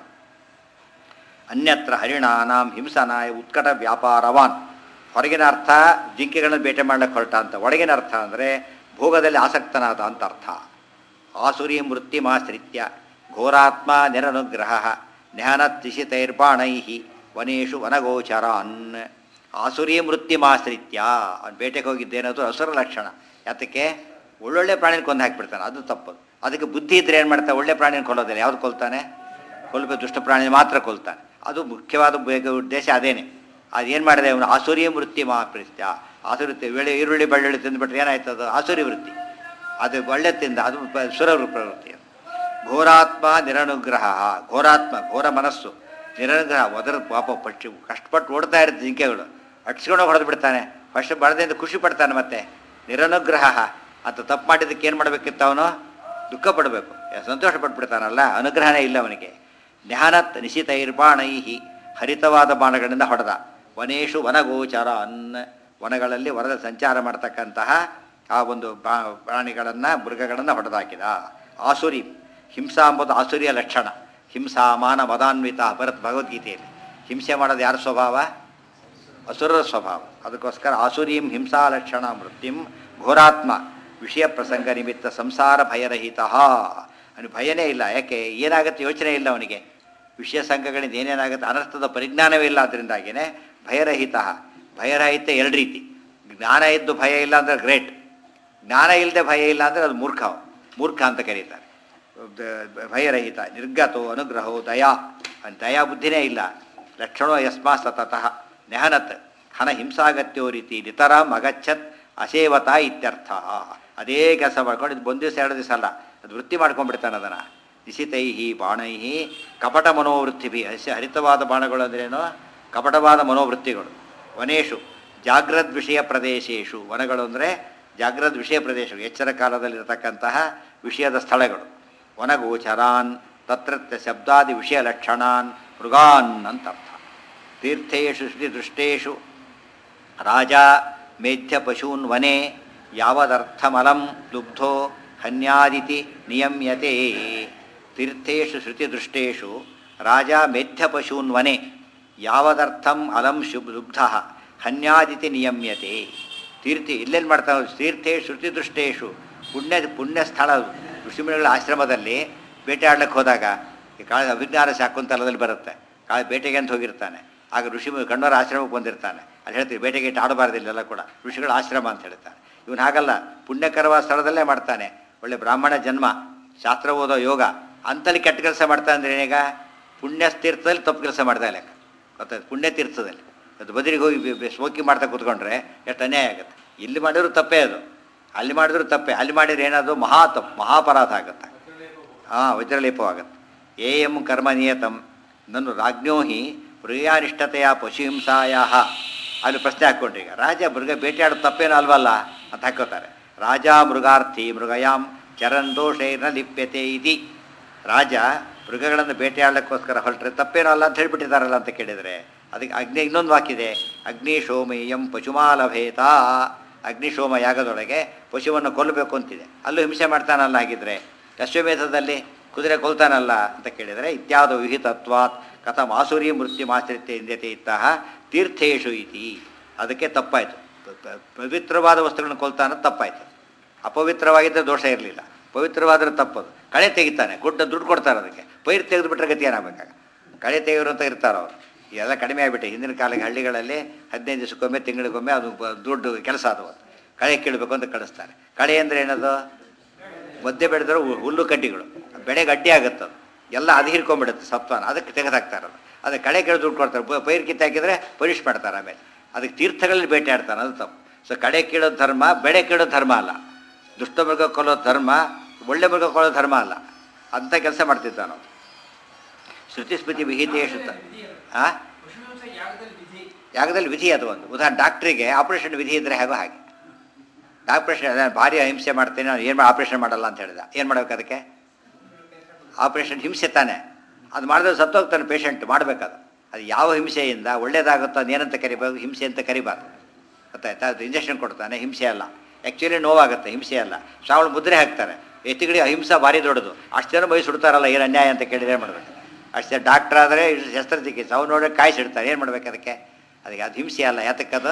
ಅನ್ಯತ್ರ ಹರಿಣಾನಾಂ ಹಿಂಸನಾಯ ಉತ್ಕಟ ವ್ಯಾಪಾರವಾನ್ ಹೊರಗಿನ ಅರ್ಥ ಜಿಂಕೆಗಳನ್ನು ಬೇಟೆ ಮಾಡಕ್ಕೆ ಹೊರಟ ಅಂತ ಒಳಗಿನ ಅರ್ಥ ಅಂದರೆ ಭೋಗದಲ್ಲಿ ಆಸಕ್ತನಾದ ಅಂತ ಅರ್ಥ ಆಸುರಿ ಮೃತ್ಯುಮಾಶ್ರಿತ್ಯ ಘೋರಾತ್ಮ ನಿರನುಗ್ರಹ ಜ್ಞಾನತಿಶಿತೈರ್ಬಾಣೈ ವನೇಶು ವನಗೋಚರಾನ್ ಆಸುರಿ ಮೃತ್ಯುಮಾಶ್ರಿತ್ಯ ಅವ್ನು ಬೇಟೆಗೆ ಹೋಗಿದ್ದೇನದು ಹಸುರ ಲಕ್ಷಣ ಯಾತಕ್ಕೆ ಒಳ್ಳೊಳ್ಳೆ ಪ್ರಾಣಿನ ಕೊಂದು ಹಾಕಿಬಿಡ್ತಾನೆ ಅದು ತಪ್ಪದು ಅದಕ್ಕೆ ಬುದ್ಧಿ ಇದ್ರೆ ಏನು ಮಾಡ್ತಾನೆ ಒಳ್ಳೆ ಪ್ರಾಣಿನ ಕೊಲ್ಲೋದಿಲ್ಲ ಯಾವ್ದು ಕೊಲ್ತಾನೆ ಕೊಲ್ಲಬೇಕು ದುಷ್ಟ ಪ್ರಾಣಿ ಮಾತ್ರ ಕೊಲ್ತಾನೆ ಅದು ಮುಖ್ಯವಾದ ಬೇಗ ಉದ್ದೇಶ ಅದೇನೆ ಅದೇನು ಮಾಡಿದೆ ಅವನು ಆಸುರಿ ವೃತ್ತಿ ಮಾಪ್ರಿಸ್ತ್ಯ ಆಸುರಿ ವೇಳೆ ಈರುಳ್ಳಿ ಬೆಳ್ಳುಳ್ಳಿ ತಿಂದುಬಿಟ್ರೆ ಏನಾಯ್ತು ಅದು ಆಸುರಿ ವೃತ್ತಿ ಅದು ಒಳ್ಳೆ ತಿಂದ ಅದು ಪ- ಸುರ ಪ್ರವೃತ್ತಿ ಅದು ಘೋರಾತ್ಮ ನಿರನುಗ್ರಹ ಘೋರಾತ್ಮ ಘೋರ ಮನಸ್ಸು ನಿರನುಗ್ರಹ ಒದರ ಪಾಪ ಪಕ್ಷಿ ಕಷ್ಟಪಟ್ಟು ಓಡ್ತಾ ಇರುತ್ತೆ ಜಿಂಕೆಗಳು ಅಟ್ಸ್ಕೊಂಡು ಹೊಡೆದು ಬಿಡ್ತಾನೆ ಫಸ್ಟ್ ಬಡದಿಂದ ಖುಷಿ ಪಡ್ತಾನೆ ಮತ್ತೆ ನಿರನುಗ್ರಹ ಅಂತ ತಪ್ಪು ಮಾಡಿದ್ದಕ್ಕೆ ಏನು ಮಾಡಬೇಕಿತ್ತು ಅವನು ದುಃಖ ಪಡಬೇಕು ಸಂತೋಷ ಪಟ್ಬಿಡ್ತಾನಲ್ಲ ಅನುಗ್ರಹನೇ ಇಲ್ಲ ಅವನಿಗೆ ಜ್ಞಾನತ್ ನಿಶಿತೈರ್ಬಾಣೈಹಿ ಹರಿತವಾದ ಬಾಣಗಳಿಂದ ಹೊಡೆದ ವನೇಶು ವನಗೋಚರ ಅನ್ನ ವನಗಳಲ್ಲಿ ವನದ ಸಂಚಾರ ಮಾಡ್ತಕ್ಕಂತಹ ಆ ಒಂದು ಬಾ ಪ್ರಾಣಿಗಳನ್ನು ಮೃಗಗಳನ್ನು ಹೊಡೆದಾಕಿದ ಆಸುರಿ ಹಿಂಸಾ ಎಂಬುದು ಆಸುರಿಯ ಲಕ್ಷಣ ಹಿಂಸಾ ಮಾನ ಮದಾನ್ವಿತ ಬರತ್ ಭಗವದ್ಗೀತೆಯಲ್ಲಿ ಹಿಂಸೆ ಮಾಡೋದು ಯಾರ ಸ್ವಭಾವ ಅಸುರರ ಸ್ವಭಾವ ಅದಕ್ಕೋಸ್ಕರ ಆಸುರೀಂ ಹಿಂಸಾ ಲಕ್ಷಣ ಮೃತ್ಯುಂ ಘೋರಾತ್ಮ ವಿಷಯ ಪ್ರಸಂಗ ನಿಮಿತ್ತ ಸಂಸಾರ ಭಯರಹಿತ ಅವನು ಭಯನೇ ಇಲ್ಲ ಯಾಕೆ ಏನಾಗುತ್ತೆ ಯೋಚನೆ ಇಲ್ಲ ಅವನಿಗೆ ವಿಷಯ ಸಂಘಗಳಿಂದ ಏನೇನಾಗುತ್ತೆ ಅನರ್ಥದ ಪರಿಜ್ಞಾನವೇ ಇಲ್ಲ ಅದರಿಂದಾಗಿಯೇ ಭಯರಹಿತ ಭಯರಹಿತ ಎರಡು ರೀತಿ ಜ್ಞಾನ ಇದ್ದು ಭಯ ಇಲ್ಲ ಅಂದರೆ ಗ್ರೇಟ್ ಜ್ಞಾನ ಇಲ್ಲದೆ ಭಯ ಇಲ್ಲ ಅಂದರೆ ಅದು ಮೂರ್ಖ ಅವ. ಮೂರ್ಖ ಅಂತ ಕರೀತಾರೆ ದ- ಭಯರಹಿತ ನಿರ್ಗತೋ ಅನುಗ್ರಹೋ ದಯಾ ಅವ್ನ್ ದಯಾ ಬುದ್ಧಿನೇ ಇಲ್ಲ ಲಕ್ಷಣೋ ಯಸ್ಮಾ ಸತತಃ ನೆಹನತ್ ಹನ ಹಿಂಸಾಗತ್ಯೋ ರೀತಿ ನಿತರಾಮ್ ಅಗಚ್ಚತ್ ಅಸೇವತ ಇತ್ಯರ್ಥ ಅದೇ ಕೆಲಸ ಮಾಡ್ಕೊಂಡು ಇದು ಒಂದು ದಿವಸ ಎರಡು ದಿವಸ ಅಲ್ಲ ಅದು ವೃತ್ತಿ ಮಾಡ್ಕೊಂಡ್ಬಿಡ್ತಾನೆ ಅದನ್ನು ನಿಶಿತೈಹಿ ಬಾಣೈಹಿ ಕಪಟ ಮನೋವೃತ್ತಿಭಿ ಹಸಿ ಹರಿತವಾದ ಬಾಣಗಳು ಅಂದ್ರೇನು ಕಪಟವಾದ ಮನೋವೃತ್ತಿಗಳು ವನೇಶು ಜಾಗ್ರದ್ ವಿಷಯ ಪ್ರದೇಶೇಶು ವನಗಳು ಅಂದರೆ ಜಾಗ್ರದ್ ವಿಷಯ ಪ್ರದೇಶಗಳು ಎಚ್ಚರ ಕಾಲದಲ್ಲಿರತಕ್ಕಂತಹ ವಿಷಯದ ಸ್ಥಳಗಳು ವನಗೋಚರಾನ್ ತತ್ರತ್ಯ ಶಬ್ದಾದಿ ವಿಷಯ ಲಕ್ಷಣಾನ್ ಮೃಗಾನ್ ಅಂತ ಅರ್ಥ ತೀರ್ಥೇಶು ಶ್ರುತಿದೃಷ್ಟೇಶು ರಾಜ ಮೇಧ್ಯ ಪಶೂನ್ ವನೆ ಯಾವದರ್ಥಮಲಂ ಲುಬ್ಧೋ ಹನ್ಯಾದಿತಿ ನಿಯಮ್ಯತೆ ತೀರ್ಥೇಶು ಶ್ರುತಿದೃಷ್ಟೇಶು ರಾಜ ಮೇಧ್ಯ ಪಶೂನ್ ವನೆ ಯಾವದರ್ಥಂ ಅಲಂ ಶುಭ್ ಲುಬ್ಧ ಹನ್ಯಾದಿತಿ ನಿಯಮ್ಯತೆ ತೀರ್ಥಿ ಇಲ್ಲೇನು ಮಾಡ್ತಾವೆ ತೀರ್ಥೇ ಶ್ರುತಿದೃಷ್ಟೇಶು ಪುಣ್ಯ ಪುಣ್ಯ ಸ್ಥಳ ಋಷಿಮುನಿಗಳ ಆಶ್ರಮದಲ್ಲಿ ಬೇಟೆ ಆಡ್ಲಿಕ್ಕೆ ಹೋದಾಗ ಈ ಕಾಳ ಅಭಿಜ್ಞಾನ ಶಾಕುಂತಲದಲ್ಲಿ ಬರುತ್ತೆ ಕಾಳ ಬೇಟೆಗೆ ಅಂತ ಹೋಗಿರ್ತಾನೆ ಆಗ ಋಷಿ ಕಣ್ಣವರ ಆಶ್ರಮಕ್ಕೆ ಬಂದಿರ್ತಾನೆ ಅಲ್ಲಿ ಹೇಳ್ತೀವಿ ಬೇಟೆಗೆ ಇಟ್ಟು ಆಡಬಾರ್ದಿಲ್ಲೆಲ್ಲ ಕೂಡ ಋಷಿಗಳ ಆಶ್ರಮ ಅಂತ ಹೇಳ್ತಾನೆ ಇವನು ಹಾಗಲ್ಲ ಪುಣ್ಯಕರವಾದ ಸ್ಥಳದಲ್ಲೇ ಮಾಡ್ತಾನೆ ಒಳ್ಳೆ ಬ್ರಾಹ್ಮಣ ಜನ್ಮ ಶಾಸ್ತ್ರ ಓದೋ ಯೋಗ ಅಂತಲ್ಲಿ ಕೆಟ್ಟ ಕೆಲಸ ಮಾಡ್ತಾ ಅಂದ್ರೆ ಏನೀಗ ಪುಣ್ಯ ತೀರ್ಥದಲ್ಲಿ ತಪ್ಪು ಕೆಲಸ ಮಾಡ್ತಾ ಲೆಕ್ಕ ಗೊತ್ತಾಯ್ತು ಪುಣ್ಯ ತೀರ್ಥದಲ್ಲಿ ಅದು ಬದಲಿಗೆ ಹೋಗಿ ಸ್ಮೋಕಿಂಗ್ ಮಾಡ್ತಾ ಕೂತ್ಕೊಂಡ್ರೆ ಎಷ್ಟು ಅನ್ಯಾಯ ಆಗುತ್ತೆ ಇಲ್ಲಿ ಮಾಡಿದ್ರು ತಪ್ಪೇ ಅದು ಅಲ್ಲಿ ಮಾಡಿದ್ರು ತಪ್ಪೇ ಅಲ್ಲಿ ಮಾಡಿದ್ರೆ ಏನಾದ್ರು ಮಹಾ ತಪ್ಪು ಮಹಾಪರಾಧ ಆಗುತ್ತೆ ಹಾಂ ವಜ್ರಲೇಪವಾಗುತ್ತೆ ಏ ಎಂ ಕರ್ಮ ನಿಯತಂ ನನ್ನು ರಾಜ್ಞೋ ಹಿ ಪ್ರಿಯಾನಿಷ್ಠತೆಯ ಪಶುಹಿಂಸಾಯ ಅಲ್ಲಿ ಪ್ರಶ್ನೆ ಹಾಕ್ಕೊಂಡ್ರಿ ಈಗ ರಾಜ ಮೃಗ ಬೇಟೆಯಾಡೋದು ತಪ್ಪೇನೋ ಅಲ್ವಲ್ಲ ಅಂತ ಹಾಕೋತಾರೆ ರಾಜ ಮೃಗಾರ್ಥಿ ಮೃಗಯಾಂ ಚರನ್ ದೋಷೇನ ಲಿಪ್ಯತೆ ಇತಿ ರಾಜ ಮೃಗಗಳನ್ನು ಬೇಟೆಯಾಡಲಿಕ್ಕೋಸ್ಕರ ಹೊರಟ್ರೆ ತಪ್ಪೇನೋ ಅಲ್ಲ ಅಂತ ಹೇಳ್ಬಿಟ್ಟಿದ್ದಾರಲ್ಲ ಅಂತ ಕೇಳಿದರೆ ಅದಕ್ಕೆ ಅಗ್ನಿ ಇನ್ನೊಂದು ವಾಕ್ಯಿದೆ ಅಗ್ನಿಶೋಮೇಯಂ ಪಶುಮಾಲಭೇತ ಅಗ್ನಿಶೋಮ ಯಾಗದೊಳಗೆ ಪಶುವನ್ನು ಕೊಲ್ಲಬೇಕು ಅಂತಿದೆ ಅಲ್ಲೂ ಹಿಂಸೆ ಮಾಡ್ತಾನಲ್ಲ ಹಾಗಿದ್ರೆ ಅಶ್ವಮೇಧದಲ್ಲಿ ಕುದುರೆ ಕೊಲ್ತಾನಲ್ಲ ಅಂತ ಕೇಳಿದರೆ ಇತ್ಯಾದ ವಿಹಿತತ್ವಾತ್ ಕಥಂ ಆಸುರಿ ಮೃತ್ಯುಮಾಶ್ರಿತ್ಯ ಇಂದ್ಯತೆ ಇತ್ತಃ ತೀರ್ಥೇಶು ಇತಿ ಅದಕ್ಕೆ ತಪ್ಪಾಯಿತು ಪ- ಪ- ಪವಿತ್ರವಾದ ವಸ್ತುಗಳನ್ನು ಕೊಲ್ತಾನ ತಪ್ಪಾಯಿತು ಅಪವಿತ್ರವಾಗಿದ್ದರೆ ದೋಷ ಇರಲಿಲ್ಲ ಪವಿತ್ರವಾದರೆ ತಪ್ಪದು ಕಳೆ ತೆಗಿತಾನೆ ಗುಡ್ಡ ದುಡ್ಡು ಕೊಡ್ತಾರೆ ಅದಕ್ಕೆ ಪೈರು ತೆಗೆದುಬಿಟ್ರೆ ಗತಿ ಏನಾಗಬೇಕಾಗ ಕಳೆ ತೆಗೆಯೋರು ಅಂತ ಇರ್ತಾರೆ ಅವರು ಎಲ್ಲ ಕಡಿಮೆ ಆಗಿಬಿಟ್ಟೆ ಹಿಂದಿನ ಕಾಲಕ್ಕೆ ಹಳ್ಳಿಗಳಲ್ಲಿ ಹದಿನೈದು ದಿವಸಕ್ಕೊಮ್ಮೆ ತಿಂಗಳಿಗೊಮ್ಮೆ ಅದು ಬ- ದುಡ್ಡು ಕೆಲಸ ಅದು ಕಳೆ ಕೀಳಬೇಕು ಅಂತ ಕಳಿಸ್ತಾರೆ ಕಳೆ ಅಂದರೆ ಏನದು ಮಧ್ಯೆ ಬೆಳೆದ್ರೆ ಹು- ಹುಲ್ಲು ಕಡ್ಡಿಗಳು ಬೆಳೆಗೆ ಅಡ್ಡಿ ಆಗುತ್ತೆ ಅದು ಎಲ್ಲ ಅದು ಹಿಡ್ಕೊಂಡ್ಬಿಡುತ್ತೆ ಸತ್ವನ ಅದಕ್ಕೆ ತೆಗೆದಾಕ್ತಾರೆ ಅದು ಅದಕ್ಕೆ ಕಳೆ ಕೆಳಗೆ ದುಡ್ಡು ಕೊಡ್ತಾರೆ ಪ- ಪೈರು ಕಿತ್ತು ಹಾಕಿದರೆ ಪನಿಷ್ ಮಾಡ್ತಾರೆ ಆಮೇಲೆ ಅದಕ್ಕೆ ತೀರ್ಥಗಳಲ್ಲಿ ಬೇಟೆ ಆಡ್ತಾನೆ ಅದು ತಪ್ಪು ಸೊ ಕಡೆ ಕೀಳೋ ಧರ್ಮ ಬೆಳೆ ಕೀಳೋ ಧರ್ಮ ಅಲ್ಲ ದುಷ್ಟ ಮೃಗ ಕೊಲ್ಲೋ ಧರ್ಮ ಒಳ್ಳೆ ಮೃಗ ಕೊಲ್ಲೋ ಧರ್ಮ ಅಲ್ಲ ಅಂಥ ಕೆಲಸ ಮಾಡ್ತಿದ್ದ ನಾವು ಶ್ರುತಿ ಸ್ಮೃತಿ ವಿಹಿತೇಶು ತ ಆ ಪಶುಹಿಂಸೆ ಯಾಗದಲ್ಲಿ ವಿಧಿ ಯಾಗದಲ್ಲಿ ವಿಧಿ ಅದು ಒಂದು ಉದಾಹರಣೆ ಡಾಕ್ಟ್ರಿಗೆ ಆಪರೇಷನ್ ವಿಧಿ ಇದ್ದರೆ ಹೇಗೋ ಹಾಗೆ ಆಪರೇಷನ್ ಅದೇ ಭಾರಿ ಹಿಂಸೆ ಮಾಡ್ತೇನೆ ನಾನು ಏನು ಆಪರೇಷನ್ ಮಾಡಲ್ಲ ಅಂತ ಹೇಳಿದ ಏನು ಮಾಡ್ಬೇಕು ಅದಕ್ಕೆ ಆಪರೇಷನ್ ಹಿಂಸೆ ತಾನೆ ಅದು ಮಾಡಿದ್ರೆ ಸತ್ತೋಗ್ತಾನೆ ಪೇಷಂಟ್ ಮಾಡಬೇಕದು ಅದು ಯಾವ ಹಿಂಸೆಯಿಂದ ಒಳ್ಳೇದಾಗುತ್ತೋ ಅದೇನಂತ ಕರಿಬೇಕು ಹಿಂಸೆ ಅಂತ ಕರಿಬಾರ್ದು ಗೊತ್ತಾಯ್ತಾ ಅದು ಇಂಜೆಕ್ಷನ್ ಕೊಡ್ತಾನೆ ಹಿಂಸೆ ಅಲ್ಲ ಆ್ಯಕ್ಚುಲಿ ನೋವಾಗುತ್ತೆ ಹಿಂಸೆ ಅಲ್ಲ ಶ್ರಾವಣ ಮುದ್ರೆ ಹಾಕ್ತಾರೆ ಎತ್ತಿಗಡಿ ಅಹಿಂಸಾ ಭಾರಿ ದೊಡ್ಡದು ಅಷ್ಟು ಜನ ಬೈ ಸುಡ್ತಾರಲ್ಲ ಏನು ಅನ್ಯಾಯ ಅಂತ ಕೇಳಿದ್ರೆ ಏನು ಮಾಡಬೇಕು ಅಷ್ಟೇ ಡಾಕ್ಟರ್ ಆದರೆ ಶಸ್ತ್ರಚಿಕಿತ್ಸೆ ಅವ್ನು ನೋಡಿ ಕಾಯಿಸಿಡ್ತಾರೆ ಏನು ಮಾಡ್ಬೇಕು ಅದಕ್ಕೆ ಅದಕ್ಕೆ ಅದು ಹಿಂಸೆ ಅಲ್ಲ ಯಾತಕ್ಕದು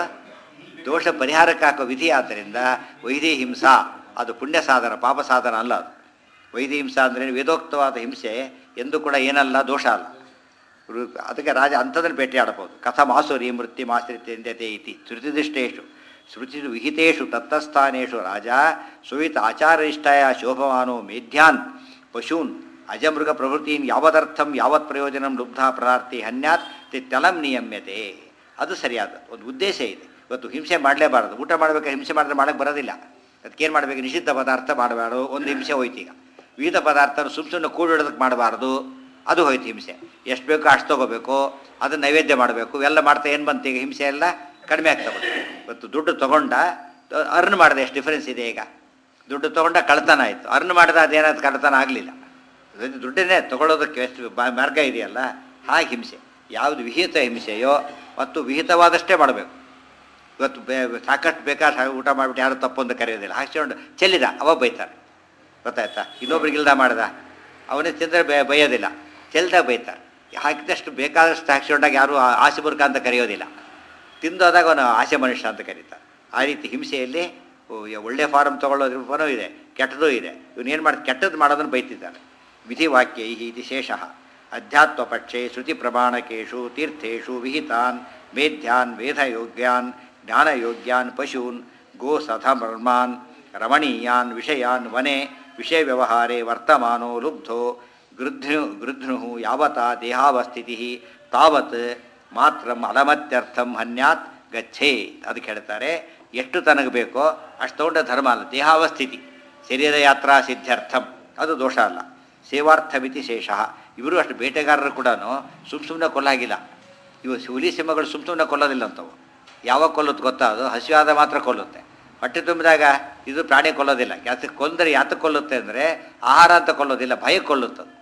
ದೋಷ ಪರಿಹಾರಕ್ಕೆ ಹಾಕೋ ವಿಧಿ ಆದ್ದರಿಂದ ವೈದಿ ಹಿಂಸಾ ಅದು ಪುಣ್ಯ ಸಾಧನ ಪಾಪ ಸಾಧನ ಅಲ್ಲ ಅದು ವೈದಿ ಹಿಂಸಾ ಅಂದರೆ ವೇದೋಕ್ತವಾದ ಹಿಂಸೆ ಎಂದೂ ಕೂಡ ಏನಲ್ಲ ದೋಷ ಅಲ್ಲ ರು- ಅದಕ್ಕೆ ರಾಜ ಅಂಥದ್ರಲ್ಲಿ ಭೇಟಿ ಆಡಬಹುದು ಕಥಂ ಆಸುರಿ ಮೃತ್ಯು ಮಾಶ್ರಿತ್ಯಂದ್ಯತೆ ಇತಿ ಶ್ರುತಿದಿಷ್ಟೇಶು ಶ್ರುತಿ ವಿಹಿತೇಷು ತತ್ತಸ್ಥಾನೇಶು ರಾಜ ಸುವಿತ ಆಚಾರನಿಷ್ಠಯ ಶೋಭಮಾನೋ ಮೇಧ್ಯಾನ್ ಪಶೂನ್ ಅಜಮೃಗ ಪ್ರವೃತ್ತೀನ್ ಯಾವದರ್ಥಂ ಯಾವತ್ ಪ್ರಯೋಜನಂ ಲುಬ್ಧ ಪ್ರಾರ್ಥಿ ಹನ್ಯಾತ್ ತಿತ್ತಲಂ ನಿಯಮ್ಯತೆ ಅದು ಸರಿಯಾದ ಒಂದು ಉದ್ದೇಶ ಇದೆ ಇವತ್ತು ಹಿಂಸೆ ಮಾಡಲೇಬಾರದು ಊಟ ಮಾಡಬೇಕಾದ್ರೆ ಹಿಂಸೆ ಮಾಡಿದ್ರೆ ಮಾಡಕ್ಕೆ ಬರೋದಿಲ್ಲ ಅದಕ್ಕೇನು ಮಾಡಬೇಕು ನಿಷಿದ್ಧ ಪದಾರ್ಥ ಮಾಡಬಾರ್ದು ಒಂದು ಹಿಂಸೆ ಹೋಯ್ತು ಈಗ ವಿವಿಧ ಪದಾರ್ಥ ಸುಮ್ಮ ಸುಮ್ಮನೆ ಕೂಡಿಡೋದಕ್ಕೆ ಮಾಡಬಾರ್ದು ಅದು ಹೋಯ್ತು ಹಿಂಸೆ ಎಷ್ಟು ಬೇಕೋ ಅಷ್ಟು ತೊಗೋಬೇಕು ಅದನ್ನು ನೈವೇದ್ಯ ಮಾಡಬೇಕು ಎಲ್ಲ ಮಾಡ್ತಾ ಏನು ಬಂತು ಈಗ ಹಿಂಸೆ ಎಲ್ಲ ಕಡಿಮೆ ಆಗ್ತಾ ಬಂತು ಇವತ್ತು ದುಡ್ಡು ತೊಗೊಂಡ ಅರ್ನ್ ಮಾಡಿದೆ ಎಷ್ಟು ಡಿಫ್ರೆನ್ಸ್ ಇದೆ ಈಗ ದುಡ್ಡು ತೊಗೊಂಡ ಕಳ್ತನ ಆಯಿತು ಅರ್ನ್ ಮಾಡಿದ ಅದೇನಾದ್ರು ಕಳ್ತನ ಆಗಲಿಲ್ಲ ದುಡ್ಡನ್ನೇ ತಗೊಳ್ಳೋದಕ್ಕೆ ಎಷ್ಟು ಬ- ಮಾರ್ಗ ಇದೆಯಲ್ಲ ಹಾಗೆ ಹಿಂಸೆ ಯಾವುದು ವಿಹಿತ ಹಿಂಸೆಯೋ ಮತ್ತು ವಿಹಿತವಾದಷ್ಟೇ ಮಾಡಬೇಕು ಇವತ್ತು ಬೇ ಸಾಕಷ್ಟು ಬೇಕಾದ ಹಾಗೆ ಊಟ ಮಾಡಿಬಿಟ್ಟು ಯಾರು ತಪ್ಪು ಅಂತ ಕರೆಯೋದಿಲ್ಲ ಹಾಕ್ಸ್ಕೊಂಡು ಚೆಲ್ಲಿದ ಅವ ಬೈತಾರೆ ಗೊತ್ತಾಯ್ತಾ ಇನ್ನೊಬ್ರಿಗೆ ಇಲ್ದ ಮಾಡ್ದ ಅವನೇ ತಿಂದರೆ ಬೇ ಬೈಯೋದಿಲ್ಲ ಚೆಲ್ದಾಗ ಬೈತಾರೆ ಹಾಕಿದಷ್ಟು ಬೇಕಾದಷ್ಟು ಹಾಕ್ಸ್ಕೊಂಡಾಗ ಯಾರು ಆ- ಆಸೆ ಬುರ್ಕ ಅಂತ ಕರೆಯೋದಿಲ್ಲ ತಿಂದೋದಾಗ ಅವನು ಆಸೆ ಮನುಷ್ಯ ಅಂತ ಕರೀತಾರೆ ಆ ರೀತಿ ಹಿಂಸೆಯಲ್ಲಿ ಓ, ಯ- ಒಳ್ಳೆ ಫಾರಮ್ ತೊಗೊಳ್ಳೋದ್ರ ಫಾರಮ್ ಇದೆ ಕೆಟ್ಟದೂ ಇದೆ ಇವನು ಏನು ಮಾಡಿ ಕೆಟ್ಟದ್ದು ಮಾಡೋದನ್ನು ಬೈತಿದ್ದಾರೆ ವಿಧಿವಾಕ್ಯೈ ಇತಿ ಶೇಷಃ ಅಧ್ಯಾತ್ಮಪಕ್ಷೆ ಶ್ರುತಿ ಪ್ರಮಾಣಕೇಶು ತೀರ್ಥೇಶು ವಿಹಿತಾನ್ ಮೇಧ್ಯಾನ್ ವೇದಯೋಗ್ಯಾನ್ ಜ್ಞಾನಯೋಗ್ಯಾನ್ ಪಶೂನ್ ಗೋಸಥಮರ್ಮಾನ್ ರಮಣೀಯಾನ್ ವಿಷಯಾನ್ ವನೆ ವಿಷಯ ವ್ಯವಹಾರೇ ವರ್ತಮಾನೋ ಲುಬ್ಧೋ ಗೃಧ್ನು ಗೃಧ್ನು ಯಾವತಾ ದೇಹಾವಸ್ಥಿತಿ ತಾವತ್ ಮಾತ್ರ ಅಲಮತ್ಯರ್ಥಂ ಹನ್ಯಾತ್ ಗಚ್ಚೇ ಅದಕ್ಕೆ ಹೇಳ್ತಾರೆ ಎಷ್ಟು ತನಗೆ ಬೇಕೋ ಅಷ್ಟು ತೊಗೊಂಡ ಧರ್ಮ ಅಲ್ಲ ದೇಹಾವಸ್ಥಿತಿ ಶರೀರ ಯಾತ್ರಾ ಸಿದ್ಧಾರ್ಥಂ ಅದು ದೋಷ ಅಲ್ಲ ಸೇವಾರ್ಥಮಿತಿ ಶೇಷ ಇವರು ಅಷ್ಟು ಬೇಟೆಗಾರರು ಕೂಡ ಸುಮ್ಮ ಸುಮ್ಮನೆ ಕೊಲ್ಲಾಗಿಲ್ಲ ಇವು ಹುಲಿ ಸಿಂಹಗಳು ಸುಮ್ಮ ಸುಮ್ಮನೆ ಕೊಲ್ಲೋದಿಲ್ಲ ಅಂತವು ಯಾವಾಗ ಕೊಲ್ಲುತ್ತೆ ಗೊತ್ತಾ ಅದು ಹಸಿವಾದ ಮಾತ್ರ ಕೊಲ್ಲುತ್ತೆ ಹೊಟ್ಟೆ ತುಂಬಿದಾಗ ಇದು ಪ್ರಾಣಿ ಕೊಲ್ಲೋದಿಲ್ಲ ಯಾತಕ್ಕೆ ಕೊಂದರೆ ಯಾತಕ್ಕೆ ಕೊಲ್ಲುತ್ತೆ ಅಂದರೆ ಆಹಾರ ಅಂತ ಕೊಲ್ಲೋದಿಲ್ಲ ಭಯ ಕೊಲ್ಲುತ್ತೆ ಅದು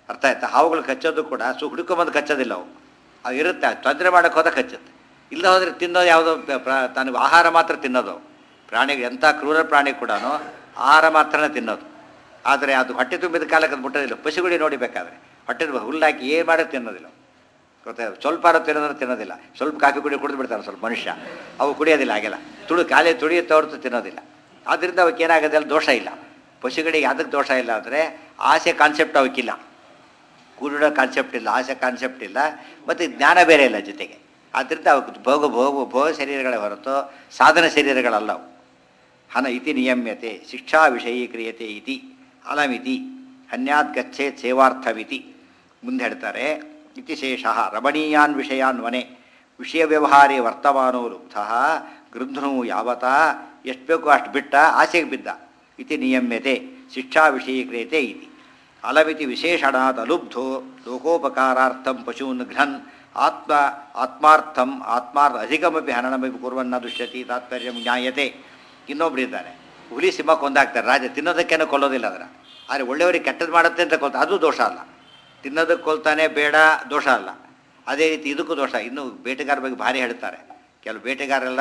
ಅರ್ಥ ಆಯ್ತಾ ಹಾವುಗಳು ಕಚ್ಚೋದು ಕೂಡ ಸು ಹುಡುಕೊಂಬಂದು ಕಚ್ಚೋದಿಲ್ಲ ಅವು ಅವು ಇರುತ್ತೆ ತೊಂದರೆ ಮಾಡೋಕ್ಕೆ ಹೋದ ಕಚ್ಚುತ್ತೆ ಇಲ್ಲ ಹೋದರೆ ತಿನ್ನೋದು ಯಾವುದೋ ಪ್ರ- ಪ್ರ- ತನಗೆ ಆಹಾರ ಮಾತ್ರ ತಿನ್ನೋದು ಅವು. ಪ್ರಾಣಿಗೆ ಎಂಥ ಕ್ರೂರ ಪ್ರಾಣಿ ಕೂಡ ಆಹಾರ ಮಾತ್ರನೇ ತಿನ್ನೋದು ಆದರೆ ಅದು ಹೊಟ್ಟೆ ತುಂಬಿದ ಕಾಲಕ್ಕೆ ಅದು ಮುಟ್ಟೋದಿಲ್ಲ ಪಶುಗುಳಿ ನೋಡಿ ಬೇಕಾದ್ರೆ ಹೊಟ್ಟೆ ತುಂಬ ಹುಲ್ಲಾಕಿ ಏನು ಮಾಡೋದು ತಿನ್ನೋದಿಲ್ಲ ಅವು. ಗೊತ್ತಾಯ್ತು ಸ್ವಲ್ಪ ಆರೋ ತಿನ್ನೋದ್ರೆ ತಿನ್ನೋದಿಲ್ಲ ಸ್ವಲ್ಪ ಕಾಫಿ ಕುಡಿ ಕುಡಿದು ಬಿಡ್ತಾರೆ ಸ್ವಲ್ಪ ಮನುಷ್ಯ ಅವು ಕುಡಿಯೋದಿಲ್ಲ ಹಾಗೆಲ್ಲ ತುಳು ಕಾಲೇ ತುಳಿಯುತ್ತೆ ಹೊರತು ತಿನ್ನೋದಿಲ್ಲ ಆದ್ದರಿಂದ ಅವಕ್ಕೆ ಏನಾಗೋದಿಲ್ಲ ದೋಷ ಇಲ್ಲ ಪಶುಗಳಿಗೆ ಅದಕ್ಕೆ ದೋಷ ಇಲ್ಲ ಅಂದರೆ ಆಸೆ ಕಾನ್ಸೆಪ್ಟ್ ಅವಕ್ಕಿಲ್ಲ ಕೂಡಿಡೋ ಕಾನ್ಸೆಪ್ಟ್ ಇಲ್ಲ ಆಸೆ ಕಾನ್ಸೆಪ್ಟ್ ಇಲ್ಲ ಮತ್ತು ಜ್ಞಾನ ಬೇರೆ ಇಲ್ಲ ಜೊತೆಗೆ ಆದ್ದರಿಂದ ಅವಕ್ಕೆ ಭೋಗ ಭೋಗ ಭೋಗ ಶರೀರಗಳೇ ಹೊರತು ಸಾಧನ ಶರೀರಗಳಲ್ಲ ಅವು ಹನ ಇತಿ ನಿಯಮ್ಯತೆ ಶಿಕ್ಷಾ ವಿಷಯೀಕ್ರಿಯತೆ ಇತಿ ಅಲಮಿತಿ ಅನ್ಯಾತ್ ಗಚ್ಚೇತ್ ಸೇವಾರ್ಥವಿತಿ ಮುಂದೆ ಹೇಳ್ತಾರೆ ಇತಿ ಶೇಷ ರಮಣೀಯಾನ್ ವಿಷಯಾನ್ ವನೆ ವಿಷಯ ವ್ಯವಹಾರೇ ವರ್ತಮಾನೋ ಲುಬ್ಧ ಗೃಧ್ನು ಯಾವತ ಎಷ್ಟು ಬೇಕೋ ಅಷ್ಟು ಬಿಟ್ಟ ಆಸೆಗೆ ಬಿದ್ದ ಇತಿ ನಿಯಮ್ಯತೆ ಶಿಕ್ಷಾ ವಿಷಯೀಕ್ರಿಯತೆ ಇತಿ ಅಲಮಿತಿ ವಿಶೇಷಣಾತ್ ಅಲುಬ್ಧೋ ಲೋಕೋಪಕಾರಾರ್ಥಂ ಪಶೂನ್ ಘ್ನನ್ ಆತ್ಮ ಆತ್ಮಾರ್ಥಂ ಆತ್ಮಾರ್ಥ ಅಧಿಕಮಪಿ ಹನನಮಪಿ ಕುರ್ವನ್ನ ದುಷ್ಯತಿ ತಾತ್ಪರ್ಯ ಜ್ಞಾಯತೆ ಇನ್ನೊಬ್ರು ಇದ್ದಾರೆ ಹುಲಿ ಸಿಂಹ ಕೊಂದಾಕ್ತಾರೆ ರಾಜ ತಿನ್ನೋದಕ್ಕೇನೋ ಕೊಲ್ಲೋದಿಲ್ಲ ಅದರ ಆದರೆ ಒಳ್ಳೆಯವರಿಗೆ ಕೆಟ್ಟದ್ದು ಮಾಡುತ್ತೆ ಅಂತ ಕೊಲ್ತಾ ಅದು ದೋಷ ಅಲ್ಲ ತಿನ್ನೋದಕ್ಕೆ ಕೊಲ್ತಾನೆ ಬೇಡ ದೋಷ ಅಲ್ಲ ಅದೇ ರೀತಿ ಇದಕ್ಕೂ ದೋಷ ಇನ್ನು ಬೇಟೆಗಾರ ಬಗ್ಗೆ ಭಾರಿ ಹೇಳ್ತಾರೆ ಕೆಲವು ಬೇಟೆಗಾರೆಲ್ಲ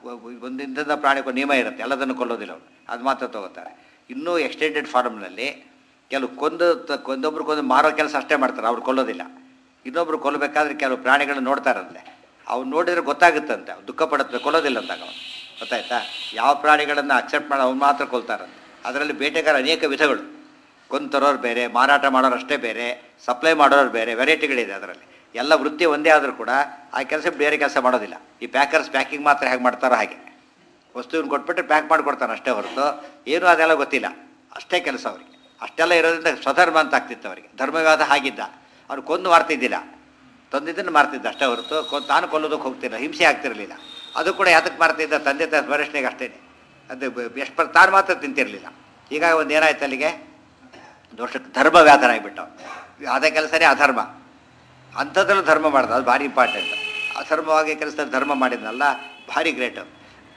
ಒಂದಿಂದದ ಪ್ರಾಣಿಗೂ ನಿಯಮ ಇರುತ್ತೆ ಎಲ್ಲದನ್ನು ಕೊಲ್ಲೋದಿಲ್ಲ ಅವರು ಅದು ಮಾತ್ರ ತಗೋತಾರೆ ಇನ್ನೂ ಎಕ್ಸ್ಟೆಂಡೆಡ್ ಫಾರ್ಮ್ನಲ್ಲಿ ಕೆಲವು ಕೊಂದು ತ- ಕೊಂದೊಬ್ರು ಕೊಂದು ಮಾರೋ ಕೆಲಸ ಅಷ್ಟೇ ಮಾಡ್ತಾರೆ ಅವ್ರು ಕೊಲ್ಲೋದಿಲ್ಲ ಇನ್ನೊಬ್ರು ಕೊಲ್ಲಬೇಕಾದ್ರೆ ಕೆಲವು ಪ್ರಾಣಿಗಳನ್ನ ನೋಡ್ತಾರಂತೆ ಅವ್ರು ನೋಡಿದ್ರೆ ಗೊತ್ತಾಗುತ್ತಂತೆ ಅವ್ರು ದುಃಖ ಪಡುತ್ತೆ ಕೊಲ್ಲೋದಿಲ್ಲ ಅಂದಾಗ ಅವ್ನು ಗೊತ್ತಾಯ್ತಾ ಯಾವ ಪ್ರಾಣಿಗಳನ್ನು ಅಕ್ಸೆಪ್ಟ್ ಮಾಡೋ ಅವ್ನು ಮಾತ್ರ ಕೊಲ್ತಾರಂತೆ ಅದರಲ್ಲಿ ಬೇಟೆಗಾರ ಅನೇಕ ವಿಧಗಳು ಕೊಂದು ತರೋರು ಬೇರೆ ಮಾರಾಟ ಮಾಡೋರು ಅಷ್ಟೇ ಬೇರೆ ಸಪ್ಲೈ ಮಾಡೋರು ಬೇರೆ ವೆರೈಟಿಗಳಿದೆ ಅದರಲ್ಲಿ ಎಲ್ಲ ವೃತ್ತಿ ಒಂದೇ ಆದರೂ ಕೂಡ ಆ ಕೆಲಸ ಬೇರೆ ಕೆಲಸ ಮಾಡೋದಿಲ್ಲ ಈ ಪ್ಯಾಕರ್ಸ್ ಪ್ಯಾಕಿಂಗ್ ಮಾತ್ರ ಹೇಗೆ ಮಾಡ್ತಾರೋ ಹಾಗೆ ವಸ್ತುವನ್ನು ಕೊಟ್ಬಿಟ್ಟು ಪ್ಯಾಕ್ ಮಾಡಿಕೊಡ್ತಾನೆ ಅಷ್ಟೇ ಹೊರತು ಏನೂ ಅದೆಲ್ಲ ಗೊತ್ತಿಲ್ಲ ಅಷ್ಟೇ ಕೆಲಸ ಅವರಿಗೆ ಅಷ್ಟೆಲ್ಲ ಇರೋದ್ರಿಂದ ಸ್ವಧರ್ಮ ಅಂತ ಆಗ್ತಿತ್ತು ಅವರಿಗೆ ಧರ್ಮವಾದ ಹಾಗಿದ್ದ ಅವ್ರು ಕೊಂದು ಮಾರ್ತಿದ್ದಿಲ್ಲ ತಂದಿದ್ದನ್ನು ಮಾರ್ತಿದ್ದ ಅಷ್ಟೇ ಹೊರತು ಕೊ- ತಾನು ಕೊಲ್ಲೋದಕ್ಕೆ ಹೋಗ್ತಿರಲಿಲ್ಲ ಹಿಂಸೆ ಆಗ್ತಿರಲಿಲ್ಲ ಅದು ಕೂಡ ಯಾತಕ್ಕೆ ಮಾರ್ತಿದ್ದ ತಂದೆ ತಾಯಿ ಸ್ಮರಣೆಗೆ ಅಷ್ಟೇ ಅದು ಎಷ್ಟು ಪರ್ ತಾನು ಮಾತ್ರ ತಿಂತಿರಲಿಲ್ಲ ಹೀಗಾಗಿ ಒಂದು ಏನಾಯ್ತು ಅಲ್ಲಿಗೆ ದೋಷಕ್ಕೆ ಧರ್ಮ ವ್ಯಾಧನ ಆಗಿಬಿಟ್ಟು ಅದೇ ಕೆಲಸನೇ ಅಧರ್ಮ ಅಂಥದ್ರಲ್ಲೂ ಧರ್ಮ ಮಾಡ್ದ ಅದು ಭಾರಿ ಇಂಪಾರ್ಟೆಂಟ್ ಅಧರ್ಮವಾಗಿ ಕೆಲಸದಲ್ಲಿ ಧರ್ಮ ಮಾಡಿದ್ನಲ್ಲ ಭಾರಿ ಗ್ರೇಟ್ ಅದು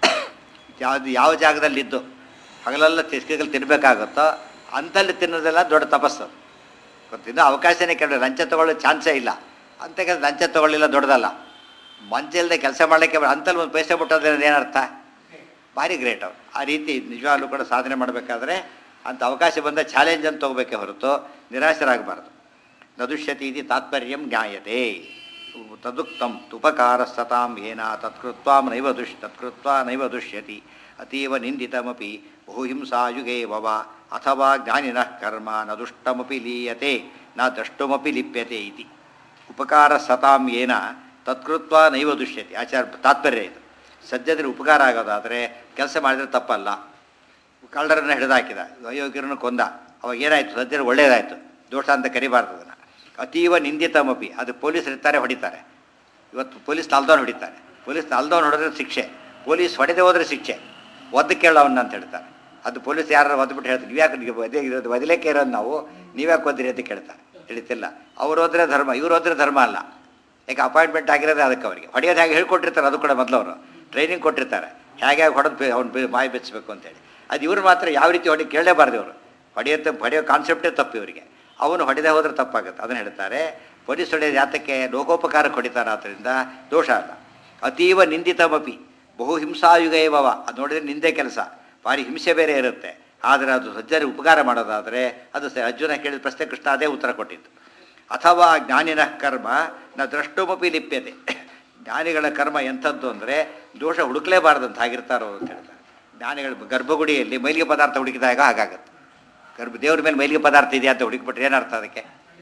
ಯಾವುದು ಯಾವ ಜಾಗದಲ್ಲಿದ್ದು ಹಗಲೆಲ್ಲ ತಿಸ್ಕಿಗಳು ತಿನ್ನಬೇಕಾಗುತ್ತೋ ಅಂಥಲ್ಲಿ ತಿನ್ನೋದೆಲ್ಲ ದೊಡ್ಡ ತಪಸ್ಸು ಗೊತ್ತಿದ್ದು ಅವಕಾಶನೇ ಕೆಲವು ಲಂಚ ತೊಗೊಳ್ಳೋ ಚಾನ್ಸೇ ಇಲ್ಲ ಅಂಥ ಕೆಲಸ ಲಂಚ ತೊಗೊಳ್ಳಿಲ್ಲ ದೊಡ್ಡದಲ್ಲ ಮಂಚ ಇಲ್ಲದೆ ಕೆಲಸ ಮಾಡಲಿಕ್ಕೆ ಅಂಥಲ್ಲಿ ಒಂದು ಪೈಸೆ ಮುಟ್ಟೋದ್ರಿಂದ ಏನರ್ಥ ಭಾರಿ ಗ್ರೇಟ್ ಅವ್ರು ಆ ರೀತಿ ನಿಜವಾಗ್ಲೂ ಕೂಡ ಸಾಧನೆ ಮಾಡಬೇಕಾದ್ರೆ ಅಂಥ ಅವಕಾಶ ಬಂದ ಚಾಲೆಂಜ್ ಅಂತ ತಗೋಬೇಕೆ ಹೊರತು ನಿರಾಶರಾಗಬಾರ್ದು ನದುಷ್ಯತಿ ಇದು ತಾತ್ಪರ್ಯಂ ಜ್ಞಾಯತೆ ತದುಕ್ತಂ ತುಪಕಾರ ಸತಾಂ ಏನ ತತ್ಕೃತ್ವಾ ನೈವ ದುಷ್ ತತ್ಕೃತ್ವಾ ನೈವ ದುಷ್ಯತಿ ಅತೀವ ನಿಂದಿತಮಪಿ ಬಹುಹಿಂಸಾಯುಗೇ ವವ ಅಥವಾ ಜ್ಞಾನಿನಃ ಕರ್ಮ ನ ದುಷ್ಟಮಪಿ ಲೀಯತೆ ನ ದ್ರಷ್ಟುಮಪಿ ಲಿಪ್ಯತೆ ಇತಿ ಉಪಕಾರ ಸತಾಂ ಏನ ತತ್ಕೃತ್ವ ನೈವ ದುಷ್ಯತಿ ಆಚಾರ ತಾತ್ಪರ್ಯ ಇದು ಸದ್ಯದಲ್ಲಿ ಉಪಕಾರ ಆಗೋದಾದರೆ ಕೆಲಸ ಮಾಡಿದರೆ ತಪ್ಪಲ್ಲ ಕಳ್ಳರನ್ನು ಹಿಡಿದಾಕಿದ ಅಯೋಗ್ಯರನ್ನು ಕೊಂದ ಅವಾಗ ಏನಾಯಿತು ಸದ್ಯದಲ್ಲಿ ಒಳ್ಳೆಯದಾಯಿತು ದೋಷ ಅಂತ ಕರಿಬಾರ್ದು ಅದನ್ನು ಅತೀವ ನಿಂದಿತಮಪಿ ಅದು ಪೊಲೀಸರು ಇರ್ತಾರೆ ಹೊಡಿತಾರೆ ಇವತ್ತು ಪೊಲೀಸ್ ನಲ್ದವನು ಹೊಡಿತಾರೆ ಪೊಲೀಸ್ ನಲ್ದವನು ಹೊಡೆದ್ರೆ ಶಿಕ್ಷೆ ಪೊಲೀಸ್ ಹೊಡೆದೇ ಹೋದರೆ ಶಿಕ್ಷೆ ಒದ್ದು ಕೇಳವನ್ನ ಅಂತ ಹೇಳ್ತಾರೆ ಅದು ಪೊಲೀಸ್ ಯಾರು ಒದ್ಬಿಟ್ಟು ಹೇಳ್ತಾರೆ ನೀವ್ಯಾಕೆ ನೀವು ಒದೆ ಇರೋದು ಒದಲೇಕೆ ಇರೋದು ನಾವು ನೀವ್ಯಾಕೆ ಓದಿರಿ ಅಂತ ಕೇಳ್ತಾರೆ ತಿಳಿತಿಲ್ಲ ಅವ್ರು ಹೋದ್ರೆ ಧರ್ಮ ಇವ್ರು ಹೋದ್ರೆ ಧರ್ಮ ಅಲ್ಲ ಯಾಕೆ ಅಪಾಯಿಂಟ್ಮೆಂಟ್ ಆಗಿರೋದೇ ಅದಕ್ಕೆ ಅವರಿಗೆ ಹೊಡೆಯೋದು ಹೇಗೆ ಹೇಳ್ಕೊಟ್ಟಿರ್ತಾರೆ ಅದು ಕೂಡ ಮೊದಲು ಅವರು ಟ್ರೈನಿಂಗ್ ಕೊಟ್ಟಿರ್ತಾರೆ ಹೇಗೆ ಹೇಗೆ ಹೊಡೆದು ಅವ್ನು ಬಾಯಿ ಬೆಚ್ಚಬೇಕು ಅಂತೇಳಿ ಅದು ಇವ್ರು ಮಾತ್ರ ಯಾವ ರೀತಿ ಹೊಡಿ ಕೇಳಲೇಬಾರ್ದು ಇವರು ಹೊಡೆಯುತ್ತೆ ಹೊಡೆಯೋ ಕಾನ್ಸೆಪ್ಟೇ ತಪ್ಪು ಇವರಿಗೆ ಅವನು ಹೊಡೆದೇ ಹೋದ್ರೆ ತಪ್ಪಾಗುತ್ತೆ ಅದನ್ನು ಹೇಳ್ತಾರೆ ಪೊಲೀಸ್ ಹೊಡೆಯೋದು ಯಾತಕ್ಕೆ ಲೋಕೋಪಕಾರಕ್ಕೆ ಹೊಡಿತಾರೆ ಆದ್ದರಿಂದ ದೋಷ ಅಲ್ಲ ಅತೀವ ನಿಂದಿತಮಪಿ ಬಹು ಹಿಂಸಾಯುಗ ಏವವ ಅದು ನೋಡಿದ್ರೆ ನಿಂದೆ ಕೆಲಸ ಭಾರಿ ಹಿಂಸೆ ಬೇರೆ ಇರುತ್ತೆ ಆದರೆ ಅದು ಸಜ್ಜರಿ ಉಪಕಾರ ಮಾಡೋದಾದರೆ ಅದು ಸ ಅರ್ಜುನ ಕೇಳಿದ ಪ್ರಶ್ನೆ ಕೃಷ್ಣ ಅದೇ ಉತ್ತರ ಕೊಟ್ಟಿದ್ದು ಅಥವಾ ಜ್ಞಾನಿನ ಕರ್ಮ ನ ದ್ರಷ್ಟುಮಪಿ ಲಿಪ್ಯತೆ ಜ್ಞಾನಿಗಳ ಕರ್ಮ ಎಂಥದ್ದು ಅಂದರೆ ದೋಷ ಹುಡುಕ್ಲೇಬಾರ್ದಂತ ಹಾಗಿರ್ತಾರೋ ಅಂತ ಹೇಳ್ತಾರೆ ಜ್ಞಾನಿಗಳ ಗರ್ಭಗುಡಿಯಲ್ಲಿ ಮೈಲಿಗೆ ಪದಾರ್ಥ ಹುಡುಕಿದಾಗ ಹಾಗಾಗುತ್ತೆ ಗರ್ಭ ದೇವ್ರ ಮೇಲೆ ಮೈಲಿಗೆ ಪದಾರ್ಥ ಇದೆಯಾ ಅಂತ ಹುಡುಕಿಬಿಟ್ರೆ ಏನರ್ಥ ಅದಕ್ಕೆ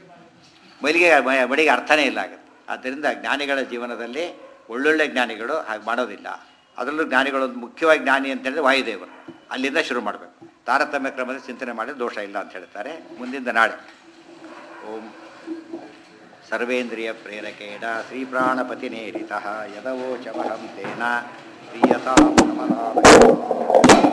ಮೈಲಿಗೆ ಮ- ಮಡಿಗೆ ಅರ್ಥನೇ ಇಲ್ಲ ಆಗುತ್ತೆ ಆದ್ದರಿಂದ ಜ್ಞಾನಿಗಳ ಜೀವನದಲ್ಲಿ ಒಳ್ಳೊಳ್ಳೆ ಜ್ಞಾನಿಗಳು ಹಾಗೆ ಮಾಡೋದಿಲ್ಲ ಅದರಲ್ಲೂ ಜ್ಞಾನಿಗಳು ಒಂದು ಮುಖ್ಯವಾಗಿ ಜ್ಞಾನಿ ಅಂತ ಹೇಳಿದ್ರೆ ವಾಯುದೇವರು ಅಲ್ಲಿಂದ ಶುರು ಮಾಡಬೇಕು ತಾರತಮ್ಯ ಕ್ರಮದ ಚಿಂತನೆ ಮಾಡಿ ದೋಷ ಇಲ್ಲ ಅಂತ ಹೇಳ್ತಾರೆ ಮುಂದಿನ ನಾಳೆ ಓಂ ಸರ್ವೇಂದ್ರಿಯ ಪ್ರೇರಕೇಣ ಶ್ರೀಪ್ರಾಣಪತಿನೇರಿತ ಯದವೋಚಮಹಂ ತೇನ ಪ್ರಿಯತಾಂ ಕಮಲಾಲಯ